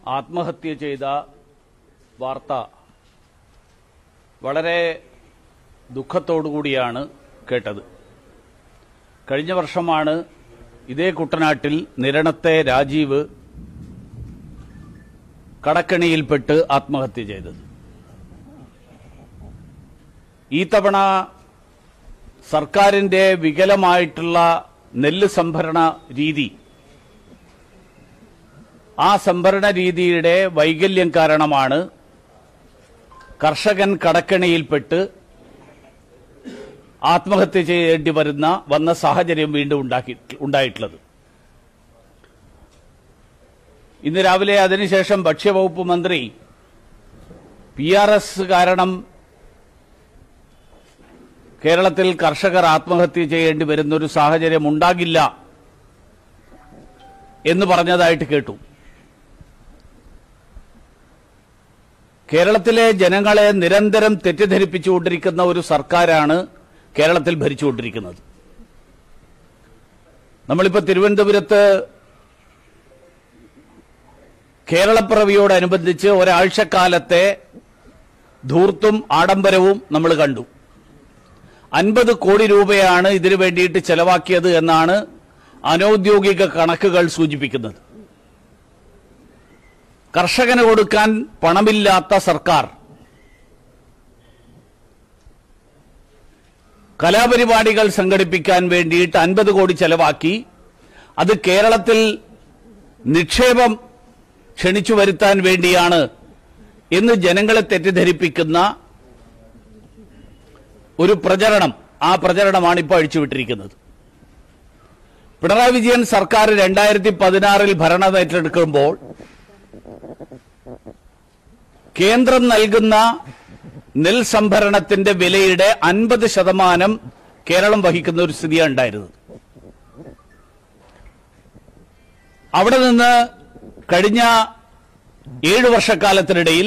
ആത്മഹത്യ ചെയ്ത വാർത്ത വളരെ ദുഃഖത്തോടുകൂടിയാണ് കേട്ടത് കഴിഞ്ഞ വർഷമാണ് ഇതേ കുട്ടനാട്ടിൽ നിരണത്തെ രാജീവ് കടക്കണിയിൽപ്പെട്ട് ആത്മഹത്യ ചെയ്തത് ഈ തവണ സർക്കാരിന്റെ വികലമായിട്ടുള്ള നെല്ല് സംഭരണ രീതി ആ സംഭരണ രീതിയുടെ വൈകല്യം കാരണമാണ് കർഷകൻ കടക്കണിയിൽപ്പെട്ട് ആത്മഹത്യ ചെയ്യേണ്ടി വരുന്ന വന്ന സാഹചര്യം വീണ്ടും ഉണ്ടാക്കി ഉണ്ടായിട്ടുള്ളത് ഇന്ന് രാവിലെ അതിനുശേഷം ഭക്ഷ്യവകുപ്പ് മന്ത്രി പി ആർ എസ് കാരണം കേരളത്തിൽ കർഷകർ ആത്മഹത്യ ചെയ്യേണ്ടി വരുന്ന ഒരു സാഹചര്യം ഉണ്ടാകില്ല എന്ന് പറഞ്ഞതായിട്ട് കേട്ടു കേരളത്തിലെ ജനങ്ങളെ നിരന്തരം തെറ്റിദ്ധരിപ്പിച്ചുകൊണ്ടിരിക്കുന്ന ഒരു സർക്കാരാണ് കേരളത്തിൽ ഭരിച്ചുകൊണ്ടിരിക്കുന്നത് നമ്മളിപ്പോ തിരുവനന്തപുരത്ത് കേരളപ്പിറവിയോടനുബന്ധിച്ച് ഒരാഴ്ചക്കാലത്തെ ധൂർത്തും ആഡംബരവും നമ്മൾ കണ്ടു അൻപത് കോടി രൂപയാണ് ഇതിനു വേണ്ടിയിട്ട് ചെലവാക്കിയത് എന്നാണ് അനൌദ്യോഗിക കണക്കുകൾ സൂചിപ്പിക്കുന്നത് കർഷകന് കൊടുക്കാൻ പണമില്ലാത്ത സർക്കാർ കലാപരിപാടികൾ സംഘടിപ്പിക്കാൻ വേണ്ടിയിട്ട് അൻപത് കോടി ചെലവാക്കി അത് കേരളത്തിൽ നിക്ഷേപം ക്ഷണിച്ചു വരുത്താൻ വേണ്ടിയാണ് എന്ന് ജനങ്ങളെ തെറ്റിദ്ധരിപ്പിക്കുന്ന ഒരു പ്രചരണം ആ പ്രചരണമാണ് ഇപ്പോൾ അഴിച്ചുവിട്ടിരിക്കുന്നത് പിണറായി വിജയൻ സർക്കാർ രണ്ടായിരത്തി പതിനാറിൽ ഭരണം ഏറ്റെടുക്കുമ്പോൾ കേന്ദ്രം നൽകുന്ന നെൽ സംഭരണത്തിന്റെ വിലയുടെ അൻപത് ശതമാനം കേരളം വഹിക്കുന്ന ഒരു സ്ഥിതിയാണ് ഉണ്ടായിരുന്നത് അവിടെ നിന്ന് കഴിഞ്ഞ ഏഴു വർഷക്കാലത്തിനിടയിൽ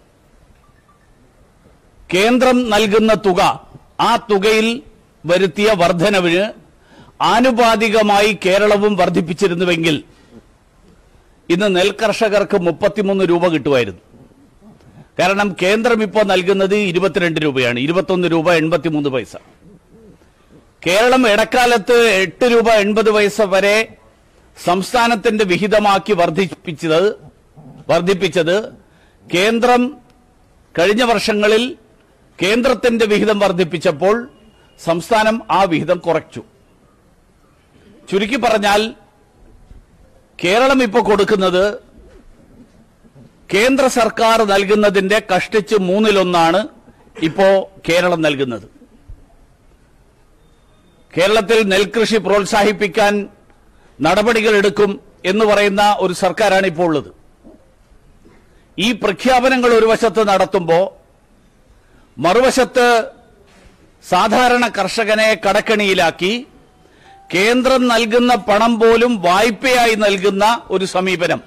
കേന്ദ്രം നൽകുന്ന തുക ആ തുകയിൽ വരുത്തിയ വർധനവിന് ആനുപാതികമായി കേരളവും വർദ്ധിപ്പിച്ചിരുന്നുവെങ്കിൽ ഇന്ന് നെൽകർഷകർക്ക് മുപ്പത്തിമൂന്ന് രൂപ കിട്ടുമായിരുന്നു കാരണം കേന്ദ്രം ഇപ്പോൾ നൽകുന്നത് ഇരുപത്തിരണ്ട് രൂപയാണ് ഇരുപത്തൊന്ന് രൂപ എൺപത്തിമൂന്ന് പൈസ കേരളം ഇടക്കാലത്ത് എട്ട് രൂപ എൺപത് പൈസ വരെ സംസ്ഥാനത്തിന്റെ വിഹിതമാക്കി വർദ്ധിപ്പിച്ചത് വർദ്ധിപ്പിച്ചത് കേന്ദ്രം കഴിഞ്ഞ വർഷങ്ങളിൽ കേന്ദ്രത്തിന്റെ വിഹിതം വർദ്ധിപ്പിച്ചപ്പോൾ സംസ്ഥാനം ആ വിഹിതം കുറച്ചു ചുരുക്കി പറഞ്ഞാൽ കേരളം ഇപ്പോൾ കൊടുക്കുന്നത് കേന്ദ്ര സർക്കാർ നൽകുന്നതിന്റെ കഷ്ടിച്ച് മൂന്നിലൊന്നാണ് ഇപ്പോ കേരളം നൽകുന്നത് കേരളത്തിൽ നെൽകൃഷി പ്രോത്സാഹിപ്പിക്കാൻ നടപടികൾ എടുക്കും എന്ന് പറയുന്ന ഒരു സർക്കാരാണ് ഇപ്പോൾ ഉള്ളത് ഈ പ്രഖ്യാപനങ്ങൾ ഒരു വശത്ത് നടത്തുമ്പോൾ മറുവശത്ത് സാധാരണ കർഷകനെ കടക്കണിയിലാക്കി കേന്ദ്രം നൽകുന്ന പണം പോലും വായ്പയായി നൽകുന്ന ഒരു സമീപനം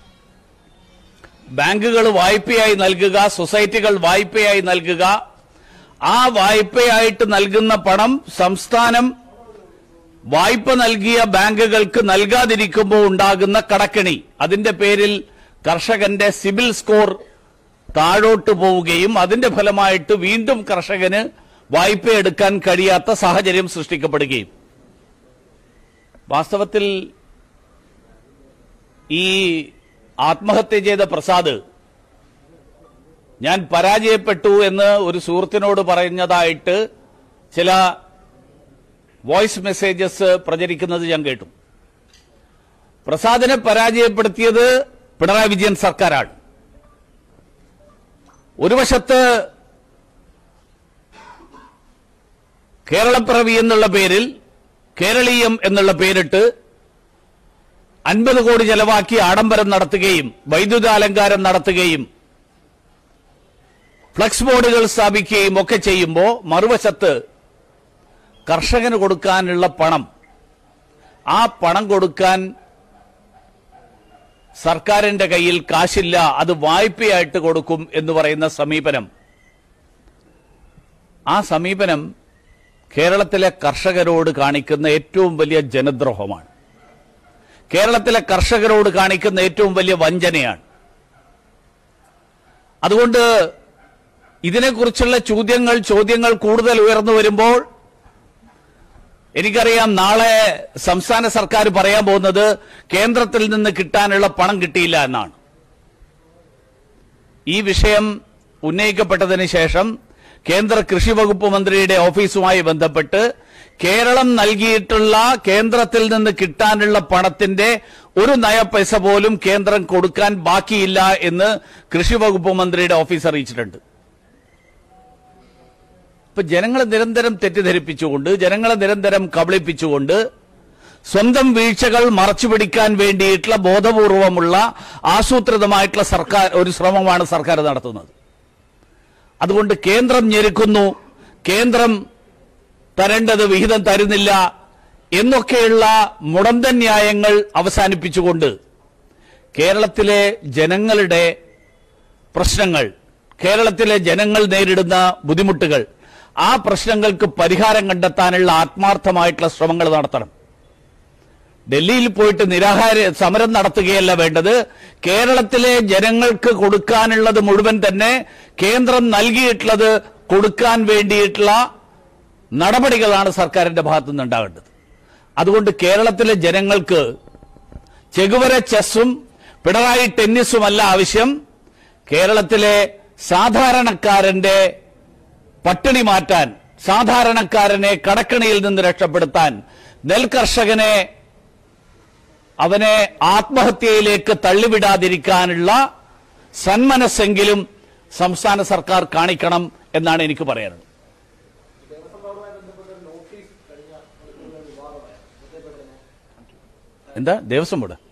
ബാങ്കുകൾ വായ്പയായി നൽകുക സൊസൈറ്റികൾ വായ്പയായി നൽകുക ആ വായ്പയായിട്ട് നൽകുന്ന പണം സംസ്ഥാനം വായ്പ നൽകിയ ബാങ്കുകൾക്ക് നൽകാതിരിക്കുമ്പോൾ ഉണ്ടാകുന്ന കടക്കണി അതിന്റെ പേരിൽ കർഷകന്റെ സിബിൽ സ്കോർ താഴോട്ട് പോവുകയും അതിന്റെ ഫലമായിട്ട് വീണ്ടും കർഷകന് വായ്പ എടുക്കാൻ കഴിയാത്ത സാഹചര്യം സൃഷ്ടിക്കപ്പെടുകയും വാസ്തവത്തിൽ ഈ ആത്മഹത്യ ചെയ്ത പ്രസാദ് ഞാൻ പരാജയപ്പെട്ടു എന്ന് ഒരു സുഹൃത്തിനോട് പറഞ്ഞതായിട്ട് ചില വോയിസ് മെസ്സേജസ് പ്രചരിക്കുന്നത് ഞാൻ കേട്ടു പ്രസാദിനെ പരാജയപ്പെടുത്തിയത് പിണറായി വിജയൻ സർക്കാരാണ് ഒരു വശത്ത് കേരളപ്പിറവി എന്നുള്ള പേരിൽ കേരളീയം എന്നുള്ള പേരിട്ട് അൻപത് കോടി ചെലവാക്കി ആഡംബരം നടത്തുകയും വൈദ്യുതാലങ്കാരം നടത്തുകയും ഫ്ലക്സ് ബോർഡുകൾ സ്ഥാപിക്കുകയും ഒക്കെ ചെയ്യുമ്പോൾ മറുവശത്ത് കർഷകന് കൊടുക്കാനുള്ള പണം ആ പണം കൊടുക്കാൻ സർക്കാരിന്റെ കയ്യിൽ കാശില്ല അത് വായ്പയായിട്ട് കൊടുക്കും എന്ന് പറയുന്ന സമീപനം ആ സമീപനം കേരളത്തിലെ കർഷകരോട് കാണിക്കുന്ന ഏറ്റവും വലിയ ജനദ്രോഹമാണ് കേരളത്തിലെ കർഷകരോട് കാണിക്കുന്ന ഏറ്റവും വലിയ വഞ്ചനയാണ് അതുകൊണ്ട് ഇതിനെക്കുറിച്ചുള്ള ചോദ്യങ്ങൾ ചോദ്യങ്ങൾ കൂടുതൽ ഉയർന്നു വരുമ്പോൾ എനിക്കറിയാം നാളെ സംസ്ഥാന സർക്കാർ പറയാൻ പോകുന്നത് കേന്ദ്രത്തിൽ നിന്ന് കിട്ടാനുള്ള പണം കിട്ടിയില്ല എന്നാണ് ഈ വിഷയം ഉന്നയിക്കപ്പെട്ടതിന് ശേഷം കേന്ദ്ര കൃഷി വകുപ്പ് മന്ത്രിയുടെ ഓഫീസുമായി ബന്ധപ്പെട്ട് കേരളം നൽകിയിട്ടുള്ള കേന്ദ്രത്തിൽ നിന്ന് കിട്ടാനുള്ള പണത്തിന്റെ ഒരു നയപൈസ പോലും കേന്ദ്രം കൊടുക്കാൻ ബാക്കിയില്ല എന്ന് കൃഷി വകുപ്പ് മന്ത്രിയുടെ ഓഫീസ് അറിയിച്ചിട്ടുണ്ട് ഇപ്പൊ ജനങ്ങളെ നിരന്തരം തെറ്റിദ്ധരിപ്പിച്ചുകൊണ്ട് ജനങ്ങളെ നിരന്തരം കബളിപ്പിച്ചുകൊണ്ട് സ്വന്തം വീഴ്ചകൾ മറച്ചുപിടിക്കാൻ വേണ്ടിയിട്ടുള്ള ബോധപൂർവമുള്ള ആസൂത്രിതമായിട്ടുള്ള സർക്കാർ ഒരു ശ്രമമാണ് സർക്കാർ നടത്തുന്നത് അതുകൊണ്ട് കേന്ദ്രം ഞെരുക്കുന്നു കേന്ദ്രം തരേണ്ടത് വിഹിതം തരുന്നില്ല എന്നൊക്കെയുള്ള മുടന്തൻ ന്യായങ്ങൾ അവസാനിപ്പിച്ചുകൊണ്ട് കേരളത്തിലെ ജനങ്ങളുടെ പ്രശ്നങ്ങൾ കേരളത്തിലെ ജനങ്ങൾ നേരിടുന്ന ബുദ്ധിമുട്ടുകൾ ആ പ്രശ്നങ്ങൾക്ക് പരിഹാരം കണ്ടെത്താനുള്ള ആത്മാർത്ഥമായിട്ടുള്ള ശ്രമങ്ങൾ നടത്തണം ഡൽഹിയിൽ പോയിട്ട് നിരാഹാര സമരം നടത്തുകയല്ല വേണ്ടത് കേരളത്തിലെ ജനങ്ങൾക്ക് കൊടുക്കാനുള്ളത് മുഴുവൻ തന്നെ കേന്ദ്രം നൽകിയിട്ടുള്ളത് കൊടുക്കാൻ വേണ്ടിയിട്ടുള്ള നടപടികളാണ് സർക്കാരിന്റെ ഭാഗത്തു നിന്നുണ്ടാകേണ്ടത് അതുകൊണ്ട് കേരളത്തിലെ ജനങ്ങൾക്ക് ചെകുവര ചെസ്സും പിണറായി ടെന്നീസുമല്ല ആവശ്യം കേരളത്തിലെ സാധാരണക്കാരന്റെ പട്ടിണി മാറ്റാൻ സാധാരണക്കാരനെ കടക്കണിയിൽ നിന്ന് രക്ഷപ്പെടുത്താൻ നെൽകർഷകനെ അവനെ ആത്മഹത്യയിലേക്ക് തള്ളിവിടാതിരിക്കാനുള്ള സന്മനസ്സെങ്കിലും സംസ്ഥാന സർക്കാർ കാണിക്കണം എന്നാണ് എനിക്ക് പറയാനുള്ളത് എന്താ ദേവസ്വം ബോർഡ്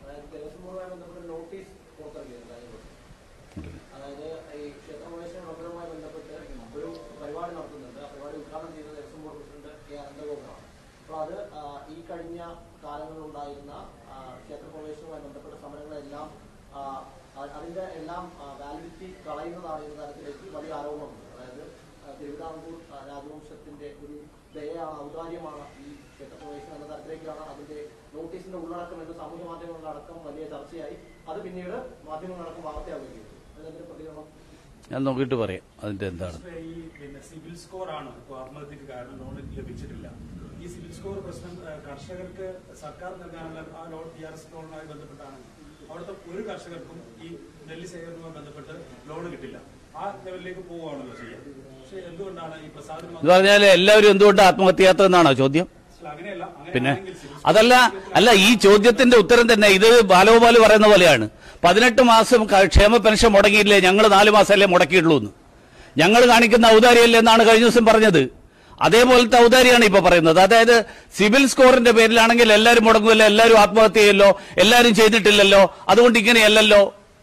അതായത് ഈ ക്ഷേത്രപ്രവേശന വിളംബരവുമായി ബന്ധപ്പെട്ട് ഒരു പരിപാടി നടത്തുന്നുണ്ട് ആ പരിപാടി ഉദ്ഘാടനം ചെയ്തത് ദേവസ്വം ബോർഡ് പ്രസിഡന്റ് കെ അനന്തഗോപാലാണ് അപ്പോൾ അത് ആ, ഈ കഴിഞ്ഞ കാലങ്ങളിലുണ്ടായിരുന്ന ആ, ക്ഷേത്രപ്രവേശനവുമായി ബന്ധപ്പെട്ട സമരങ്ങളെല്ലാം ആ, അ- അതിന്റെ എല്ലാം വാലിഡിറ്റി കളയുന്നതാണ് എന്ന തരത്തിലേക്ക് വലിയ ആരോപണമുണ്ട് അതായത് ആ, തിരുവിതാംകൂർ ആ, രാജവംശത്തിന്റെ ഒരു ദയാണ് ഔദാര്യമാണ് ഈ ക്ഷേത്രപ്രവേശനം എന്ന തരത്തിലേക്കാണ് അതിന്റെ നോട്ടീസിന്റെ ഉള്ളടക്കം എന്ന് സാമൂഹ്യ മാധ്യമങ്ങളിലടക്കം വലിയ ചർച്ചയായി അത് പിന്നീട് മാധ്യമങ്ങളടക്കം വാർത്തയാവുകയും ചെയ്തു അതിനെതിരെ പ്രതികരണം ഞാൻ നോക്കിയിട്ട് പറയാം അതിന്റെ എന്താണ് ഈ പിന്നെ സിവിൽ സ്കോർ ആണ് ഇപ്പോൾ ആത്മഹത്യക്ക് കാരണം ലോൺ ലഭിച്ചിട്ടില്ല ഈ സിവിൽ സ്കോർ പ്രശ്നം ആ, കർഷകർക്ക് സർക്കാർ നൽകാനുള്ള ആ ലോൺ ടി ആർ എസ് ലോണുമായി ബന്ധപ്പെട്ടാണ് അവിടുത്തെ ഒരു കർഷകർക്കും ഈ നെല്ല് ശേഖരണവുമായി ബന്ധപ്പെട്ട് ലോൺ കിട്ടില്ല ആ ലെവലിലേക്ക് പോവുകയാണല്ലോ ചെയ്യുക പക്ഷെ എന്തുകൊണ്ടാണ് ഈ പ്രസാദിന് എന്ന് പറഞ്ഞാൽ എല്ലാവരും എന്തുകൊണ്ട് ആത്മഹത്യാത്ര എന്നാണോ ചോദ്യം മാത്രം അങ്ങനെയല്ല പിന്നെ അങ്ങനെയാണെങ്കിൽ സിവിൽ അതല്ല അല്ല ഈ ചോദ്യത്തിന്റെ ഉത്തരം തന്നെ ഇത് ബാലഗോപാൽ പറയുന്ന പോലെയാണ് പതിനെട്ട് മാസം ക- ക്ഷേമ പെൻഷൻ മുടങ്ങിയില്ലേ ഞങ്ങൾ നാല് മാസമല്ലേ മുടക്കിയിട്ടുള്ളൂ എന്ന് ഞങ്ങൾ കാണിക്കുന്ന ഔദാര്യമല്ലേ എന്നാണ് കഴിഞ്ഞ ദിവസം പറഞ്ഞത് അതേപോലത്തെ ഔദാര്യാണ് ഇപ്പൊ പറയുന്നത് അതായത് സിവിൽ സ്കോറിന്റെ പേരിലാണെങ്കിൽ എല്ലാവരും മുടങ്ങുമല്ലോ എല്ലാവരും ആത്മഹത്യ ചെയ്യല്ലോ എല്ലാവരും ചെയ്തിട്ടില്ലല്ലോ അതുകൊണ്ട് ഇങ്ങനെയല്ലല്ലോ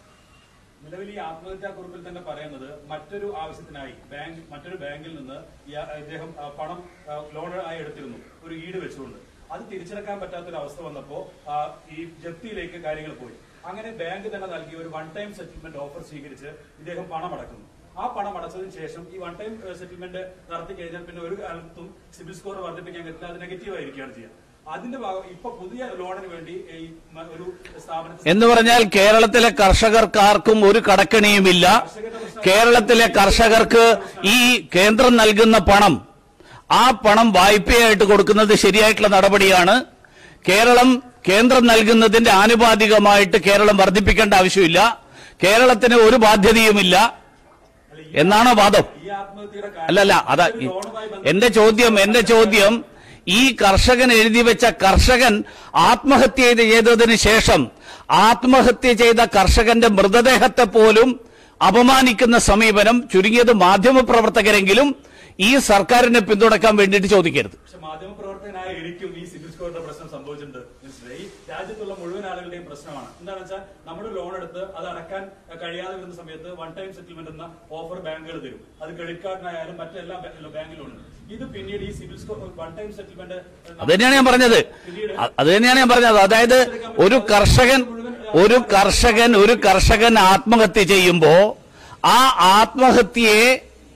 നിലവിൽ ഈ ആത്മഹത്യാ കുറിപ്പിൽ തന്നെ പറയുന്നത് മറ്റൊരു ആവശ്യത്തിനായി ബാങ്ക് മറ്റൊരു ബാങ്കിൽ നിന്ന് ഇയാ- ഇദ്ദേഹം ആ, പണം ആ, ലോൺ ആയി എടുത്തിരുന്നു ഒരു ഈട് വെച്ചുകൊണ്ട് അത് തിരിച്ചടക്കാൻ പറ്റാത്തൊരു അവസ്ഥ വന്നപ്പോ ആ, ഈ ജപ്തിയിലേക്ക് കാര്യങ്ങൾ പോയി അങ്ങനെ ബാങ്ക് തന്നെ നൽകിയ ഒരു വൺ ടൈം സെറ്റിൽമെന്റ് ഓഫർ സ്വീകരിച്ച് ഇദ്ദേഹം പണം അടക്കുന്നു ആ പണം അടച്ചതിന് ശേഷം ഈ വൺ ടൈം സെറ്റിൽമെന്റ് നടത്തി കഴിഞ്ഞാൽ പിന്നെ ഒരു കാലത്തും സിബിൽ സ്കോർ വർദ്ധിപ്പിക്കാൻ പറ്റില്ല അത് നെഗറ്റീവ് ആയിരിക്കുകയാണ് ചെയ്യുക അതിന്റെ ഭാഗം ഇപ്പൊ പുതിയ ലോണിന് വേണ്ടി ഈ മ- ഒരു സ്ഥാപനത്തിൽ എന്ന് പറഞ്ഞാൽ കേരളത്തിലെ കർഷകർക്കാർക്കും ഒരു കടക്കണിയുമില്ല കേരളത്തിലെ കർഷകർക്ക് ഈ കേന്ദ്രം നൽകുന്ന പണം ആ പണം വായ്പയായിട്ട് കൊടുക്കുന്നത് ശരിയായിട്ടുള്ള നടപടിയാണ് കേരളം കേന്ദ്രം നൽകുന്നതിന്റെ ആനുപാതികമായിട്ട് കേരളം വർദ്ധിപ്പിക്കേണ്ട ആവശ്യമില്ല കേരളത്തിന് ഒരു ബാധ്യതയുമില്ല എന്നാണ് വാദം ഈ ആത്മഹത്യയുടെ കാരണം അല്ലല്ല അതാ മറ്റൊരു ലോണുമായി ബന്ധപ്പെട്ട് എന്റെ ചോദ്യം എന്റെ ചോദ്യം ഈ കർഷകൻ എഴുതി വെച്ച കർഷകൻ ആത്മഹത്യ ചെയ്ത് ചെയ്തതിന് ശേഷം ആത്മഹത്യ ചെയ്ത കർഷകന്റെ മൃതദേഹത്തെ പോലും അപമാനിക്കുന്ന സമീപനം ചുരുങ്ങിയത് മാധ്യമപ്രവർത്തകരെങ്കിലും ഈ സർക്കാരിനെ പിന്തുണക്കാൻ വേണ്ടിയിട്ട് ചോദിക്കരുത് പക്ഷെ മാധ്യമപ്രവർത്തകനായ എനിക്കും ഈ സിവിൽ സ്കോറിന്റെ പ്രശ്നം സംഭവിച്ചിട്ടുണ്ട് മനസ്സിലായി ഈ രാജ്യത്തുള്ള മുഴുവൻ ആളുകളുടെയും പ്രശ്നമാണ് എന്താണെന്ന് വെച്ചാൽ നമ്മുടെ ലോൺ എടുത്ത് അത് അടക്കാൻ കഴിയാതെ വരുന്ന സമയത്ത് വൺ ടൈം സെറ്റിൽമെന്റ് എന്ന ഓഫർ ബാങ്കുകൾ തരും അത് ക്രെഡിറ്റ് കാർഡിനായാലും മറ്റെല്ലാ ബാ- ബാങ്കിലും ഉണ്ട് ഇത് പിന്നീട് ഈ CIBIL score one time settlement അത് തന്നെയാണ് ഞാൻ പറഞ്ഞത് അ- അത് തന്നെയാണ് ഞാൻ പറഞ്ഞത് അതായത് ഒരു കർഷകൻ ഒരു കർഷകൻ ഒരു കർഷകൻ ആത്മഹത്യ ചെയ്യുമ്പോ ആ ആത്മഹത്യയെ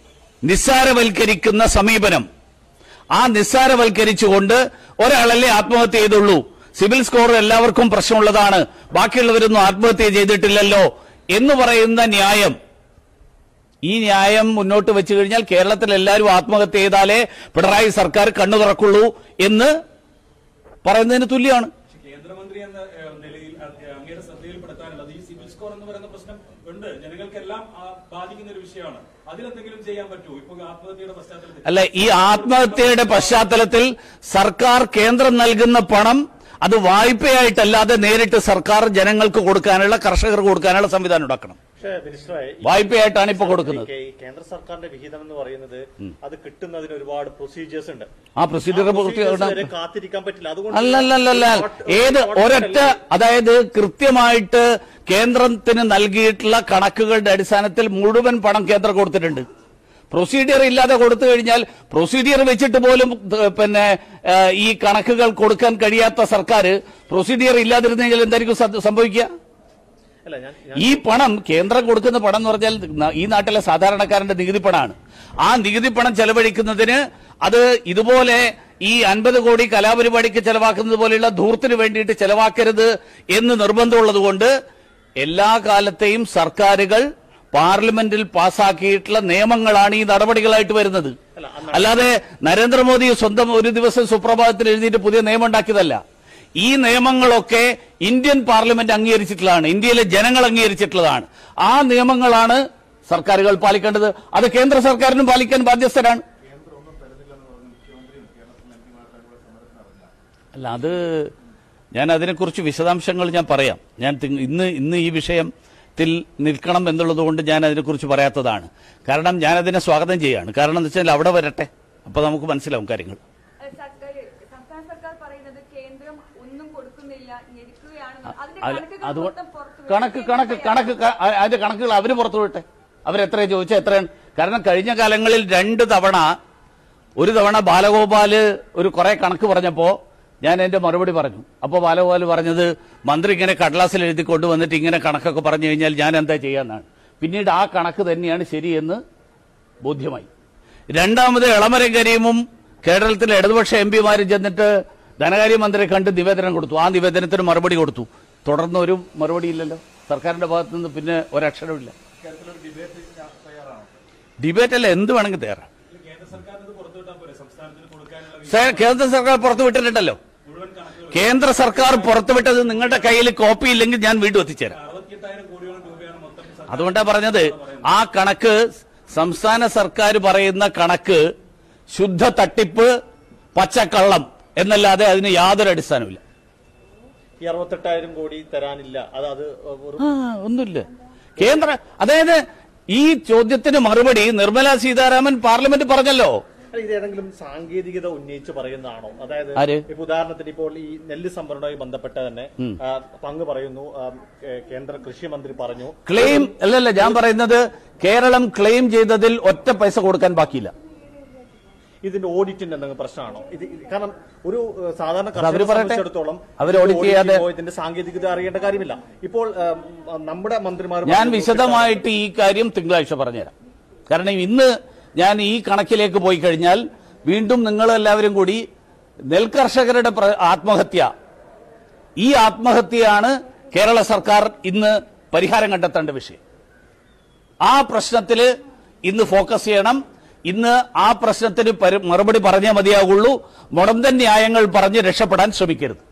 നിസ്സാരവൽക്കരിക്കുന്ന സമീപനം ആ നിസ്സാരവൽക്കരിച്ചുകൊണ്ട് ഒരാളല്ലേ ആത്മഹത്യ ചെയ്തുള്ളൂ സിവിൽ സ്കോർ എല്ലാവർക്കും പ്രശ്നമുള്ളതാണ് ബാക്കിയുള്ളവരൊന്നും ആത്മഹത്യ ചെയ്തിട്ടില്ലല്ലോ എന്ന് പറയുന്ന ന്യായം ഈ ന്യായം മുന്നോട്ട് വെച്ചു കഴിഞ്ഞാൽ കേരളത്തിൽ എല്ലാവരും ആത്മഹത്യ ചെയ്താലേ പിണറായി സർക്കാർ കണ്ണു തുറക്കുള്ളൂ എന്ന് പറയുന്നതിന് തുല്യമാണ് പക്ഷെ കേന്ദ്രമന്ത്രി എന്ന ഏഹ്, നിലയിൽ അ- അങ്ങയുടെ ശ്രദ്ധയിൽപ്പെടുത്താനുള്ളത് ഈ സിവിൽ സ്കോർ എന്ന് പറയുന്ന പ്രശ്നം ഉണ്ട് ജനങ്ങൾക്കെല്ലാം ആ, ബാധിക്കുന്ന ഒരു വിഷയമാണ് അതിലെന്തെങ്കിലും ചെയ്യാൻ പറ്റുമോ ഇപ്പൊ ആത്മഹത്യയുടെ പശ്ചാത്തലത്തിൽ അല്ല ഈ ആത്മഹത്യയുടെ പശ്ചാത്തലത്തിൽ സർക്കാർ കേന്ദ്രം നൽകുന്ന പണം അത് വായ്പയായിട്ടല്ലാതെ നേരിട്ട് സർക്കാർ ജനങ്ങൾക്ക് കൊടുക്കാനുള്ള കർഷകർക്ക് കൊടുക്കാനുള്ള സംവിധാനം ഉണ്ടാക്കണം പക്ഷേ മിനിസ്റ്ററെ ഈ വായ്പയായിട്ടാണ് ഇപ്പൊ കൊടുക്കുന്നത് ഈ കേന്ദ്ര സർക്കാരിന്റെ വിഹിതം എന്ന് പറയുന്നത് അത് കിട്ടുന്നതിന് ഒരുപാട് പ്രൊസീജിയേഴ്സ് ഉണ്ട് ആ പ്രൊസീജിയർ ആ procedures വരെ കാത്തിരിക്കാൻ പറ്റില്ല അതുകൊണ്ട് അല്ലല്ലല്ല ഷോർട്ട്- ഏത് ഷോർട്ട് ഒരൊറ്റ അല്ലേ? അതായത് കൃത്യമായിട്ട് കേന്ദ്രത്തിന് നൽകിയിട്ടുള്ള കണക്കുകളുടെ അടിസ്ഥാനത്തിൽ മുഴുവൻ പണം കേന്ദ്രം കൊടുത്തിട്ടുണ്ട് പ്രൊസീഡിയർ ഇല്ലാതെ കൊടുത്തു കഴിഞ്ഞാൽ പ്രൊസീഡിയർ വെച്ചിട്ട് പോലും ഏഹ്, പിന്നെ ഏഹ്, ഈ കണക്കുകൾ കൊടുക്കാൻ കഴിയാത്ത സർക്കാർ പ്രൊസീഡിയർ ഇല്ലാതിരുന്നെങ്കിൽ എന്തായിരിക്കും സ- സംഭവിക്കുക അല്ല ഞാൻ ഈ പണം കേന്ദ്രം കൊടുക്കുന്ന പണം എന്ന് പറഞ്ഞാൽ ന- ഈ നാട്ടിലെ സാധാരണക്കാരന്റെ നികുതി പണമാണ് ആ നികുതി പണം ചെലവഴിക്കുന്നതിന് അത് ഇതുപോലെ ഈ അൻപത് കോടി കലാപരിപാടിക്ക് ചെലവാക്കുന്നത് പോലെയുള്ള ധൂർത്തിന് വേണ്ടിയിട്ട് ചെലവാക്കരുത് എന്ന് നിർബന്ധമുള്ളത് കൊണ്ട് എല്ലാ കാലത്തെയും സർക്കാരുകൾ പാർലമെന്റിൽ പാസാക്കിയിട്ടുള്ള നിയമങ്ങളാണ് ഈ നടപടികളായിട്ട് വരുന്നത് അല്ല, അന്ന് അല്ലാതെ നരേന്ദ്രമോദി സ്വന്തം ഒരു ദിവസം സുപ്രഭാതത്തിൽ എഴുതിയിട്ട് പുതിയ നിയമം ഉണ്ടാക്കിയതല്ല ഈ നിയമങ്ങളൊക്കെ ഇന്ത്യൻ പാർലമെന്റ് അംഗീകരിച്ചിട്ടുള്ളതാണ് ഇന്ത്യയിലെ ജനങ്ങൾ അംഗീകരിച്ചിട്ടുള്ളതാണ് ആ നിയമങ്ങളാണ് സർക്കാരുകൾ പാലിക്കേണ്ടത് അത് കേന്ദ്ര സർക്കാരിനും പാലിക്കാൻ ബാധ്യസ്ഥരാണ് അല്ല അത് ഞാൻ അതിനെക്കുറിച്ച് വിശദാംശങ്ങൾ ഞാൻ പറയാം ഞാൻ തിങ്- ഇന്ന് ഇന്ന് ഈ വിഷയത്തിൽ നിൽക്കണം എന്നുള്ളത് കൊണ്ട് ഞാൻ അതിനെക്കുറിച്ച് പറയാത്തതാണ് കാരണം ഞാൻ അതിനെ സ്വാഗതം ചെയ്യാണ് കാരണം എന്താ വെച്ചാൽ അവിടെ വരട്ടെ അപ്പൊ നമുക്ക് മനസ്സിലാവും കാര്യങ്ങൾ അഹ് സർക്കാർ സംസ്ഥാന സർക്കാർ പറയുന്നത് കേന്ദ്രം ഒന്നും കൊടുക്കുന്നില്ല ഞെരുക്കുകയാണെന്ന് അതിന്റെ അല്ല, കണക്കുകൾ അത് മൊത്തം പുറത്തു വരും. കണക്ക് കണക്ക് കണക്ക് ക- അ- അതിന്റെ കണക്കുകൾ അവര് പുറത്തു വിട്ടെ അവരെത്ര ചോദിച്ചാൽ എത്രയാണ് കാരണം കഴിഞ്ഞ കാലങ്ങളിൽ രണ്ട് തവണ ഒരു തവണ ബാലഗോപാല് ഒരു കുറെ കണക്ക് പറഞ്ഞപ്പോ ഞാൻ എന്റെ മറുപടി പറഞ്ഞു അപ്പൊ ബാലഗോപാൽ പറഞ്ഞത് മന്ത്രി ഇങ്ങനെ കടലാസിൽ എഴുതി കൊണ്ടുവന്നിട്ട് ഇങ്ങനെ കണക്കൊക്കെ പറഞ്ഞു കഴിഞ്ഞാൽ ഞാൻ എന്താ ചെയ്യാന്നാണ് പിന്നീട് ആ കണക്ക് തന്നെയാണ് ശരിയെന്ന് ബോധ്യമായി രണ്ടാമത് എളമരം കരീമും കേരളത്തിലെ ഇടതുപക്ഷ എം പിമാരും ചെന്നിട്ട് ധനകാര്യമന്ത്രിയെ കണ്ട് നിവേദനം കൊടുത്തു ആ നിവേദനത്തിന് മറുപടി കൊടുത്തു തുടർന്ന് ഒരു മറുപടി ഇല്ലല്ലോ സർക്കാരിന്റെ ഭാഗത്തു നിന്ന് പിന്നെ ഒരക്ഷരമില്ല ഡിബേറ്റ് അല്ല എന്ത് വേണമെങ്കിൽ തയ്യാറാണ് കേന്ദ്ര സർക്കാരിന് ഇത് പുറത്തുവിട്ടാൽ പോരെ സംസ്ഥാനത്തിന് കൊടുക്കാനുള്ള സർ, കേന്ദ്ര സർക്കാർ പുറത്തുവിട്ടിട്ടുണ്ടല്ലോ മുഴുവൻ കണക്കുകൾ കേന്ദ്ര സർക്കാർ പുറത്തുവിട്ടത് നിങ്ങളുടെ കയ്യിൽ കോപ്പി ഇല്ലെങ്കിൽ ഞാൻ വീണ്ടും എത്തിച്ചേരാം അറുപത്തിയെട്ടായിരം കോടിയോളം രൂപയാണ് മൊത്തം സർക്കാർ അതുകൊണ്ടാ പറഞ്ഞത് ആ കണക്ക് സംസ്ഥാന സർക്കാർ പറയുന്ന കണക്ക് ശുദ്ധ തട്ടിപ്പ് പച്ചക്കള്ളം എന്നല്ലാതെ അതിന് യാതൊരു അടിസ്ഥാനമില്ല ഈ അറുപത്തെട്ടായിരം കോടി തരാനില്ല അത് അത് ഒരു ആ ഒന്നുമില്ല കേന്ദ്ര അതായത് ഈ ചോദ്യത്തിന് മറുപടി നിർമ്മല സീതാരാമൻ പാർലമെന്റ് പറഞ്ഞല്ലോ അല്ല, ഇത് ഏതെങ്കിലും സാങ്കേതികത ഉന്നയിച്ച് പറയുന്നതാണോ അതായത് ആര്? ഇപ്പൊ ഉദാഹരണത്തിന് ഇപ്പോൾ ഈ നെല്ല് സംഭരണവുമായി ബന്ധപ്പെട്ട് തന്നെ ആ, പങ്ക് പറയുന്നു ആ, കേ- കേന്ദ്ര കൃഷി മന്ത്രി പറഞ്ഞു ക്ലെയിം അല്ലല്ല ഞാൻ പറയുന്നത് കേരളം ക്ലെയിം ചെയ്തതിൽ ഒറ്റ പൈസ കൊടുക്കാൻ ബാക്കിയില്ല ഇതിന്റെ ഓഡിറ്റിന്റെ എന്തെങ്കിലും പ്രശ്നമാണോ ഇത് ഇത് കാരണം ഒരു ഏഹ്, സാധാരണ അത് അവര് കർഷകരെ പറയട്ടെ. സംബന്ധിച്ചിടത്തോളം അവര് ഇത് audit audit ചെയ്യാതെ- ചെയ്യുമ്പോൾ ഇതിന്റെ സാങ്കേതികത അറിയേണ്ട കാര്യമില്ല ഇപ്പോൾ ഏഹ്, നമ്മുടെ മന്ത്രിമാർ ഞാൻ പറഞ്ഞു, വിശദമായിട്ട് ഈ കാര്യം തിങ്കളാഴ്ച പറഞ്ഞുതരാം കാരണം ഇന്ന് ഞാൻ ഈ കണക്കിലേക്ക് പോയി കഴിഞ്ഞാൽ വീണ്ടും നിങ്ങൾ എല്ലാവരും കൂടി നെൽകർഷകരുടെ പ്ര- ആത്മഹത്യ ഈ ആത്മഹത്യയാണ് കേരള സർക്കാർ ഇന്ന് പരിഹാരം കണ്ടെത്തേണ്ട വിഷയം ആ പ്രശ്നത്തിൽ ഇന്ന് ഫോക്കസ് ചെയ്യണം ഇന്ന് ആ പ്രശ്നത്തിന് പരി- മറുപടി പറഞ്ഞേ മതിയാകുള്ളൂ മുടന്തൻ ന്യായങ്ങൾ പറഞ്ഞ് രക്ഷപ്പെടാൻ ശ്രമിക്കരുത്